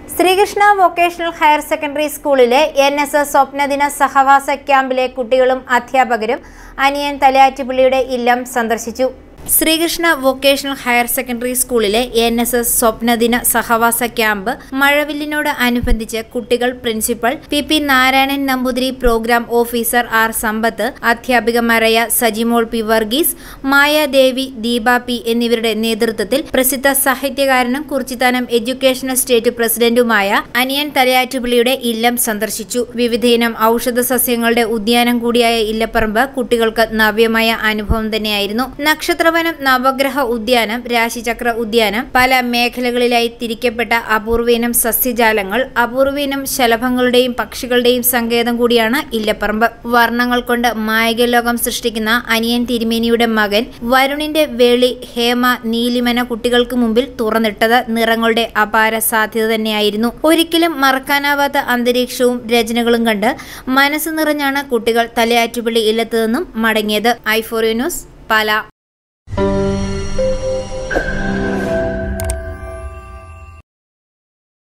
Sreekrishna vocational higher secondary സ്കൂളിലെ N S S സ്വപ്നദിന സഹവാസ ക്യാമ്പിലെ കുട്ടികളും അധ്യാപകരും അനിയൻ തലയാറ്റുപള്ളിയുടെ ഇല്ലം സന്ദർശിച്ചു ശ്രീകൃഷ്ണ വൊക്കേഷണൽ ഹയർ സെക്കൻഡറി സ്കൂളിലെ എൻ എസ് എസ് സ്വപ്നദിന സഹവാസ ക്യാമ്പ് മഴവില്ലിനോട് അനുബന്ധിച്ച് കുട്ടികൾ principal P P Narayanan Namboothiri program officer R Sampath അധ്യാപികമാരായ സജിമോൾ പി വർഗീസ് മായാദേവി ദീപ പി എന്നിവരുടെ നേതൃത്വത്തിൽ പ്രസിദ്ധ സാഹിത്യകാരനും കുറിച്ചിത്താനം എഡ്യൂക്കേഷൻ സ്റ്റേറ്റ് പ്രസിഡന്റുമായ അനിയൻ തലയാറ്റുപിള്ളിയുടെ ഇല്ലം സന്ദർശിച്ചു വിവിധയിനം ഔഷധ സസ്യങ്ങളുടെ ഉദ്യാനം കൂടിയായ ഇല്ലപ്പറമ്പ് കുട്ടികൾക്ക് നവ്യമായ അനുഭവം തന്നെയായിരുന്നു നക്ഷത്രവനം നവഗ്രഹ ഉദ്യാനം രാശിചക്ര ഉദ്യാനം പല മേഖലകളിലായി തിരിക്കപ്പെട്ട അപൂർവീനം സസ്യജാലങ്ങൾ അപൂർവീനം ശലഭങ്ങളുടെയും പക്ഷികളുടെയും സങ്കേതം കൂടിയാണ് ഇല്ലപ്പറമ്പ് വർണ്ണങ്ങൾ കൊണ്ട് മായിക ലോകം സൃഷ്ടിക്കുന്ന അനിയൻ തിരുമേനിയുടെ മകൻ വരുണിന്റെ വേളി ഹേമ നീലിമന കുട്ടികൾക്ക് മുമ്പിൽ തുറന്നിട്ടത് നിറങ്ങളുടെ അപാര സാധ്യത തന്നെയായിരുന്നു ഒരിക്കലും മറക്കാനാവാത്ത അന്തരീക്ഷവും രചനകളും കണ്ട് മനസ്സ് നിറഞ്ഞാണ് കുട്ടികൾ തലയാറ്റുപള്ളി ഇല്ലത്തു നിന്നും മടങ്ങിയത് ഐ ഫോർ ന്യൂസ് പാല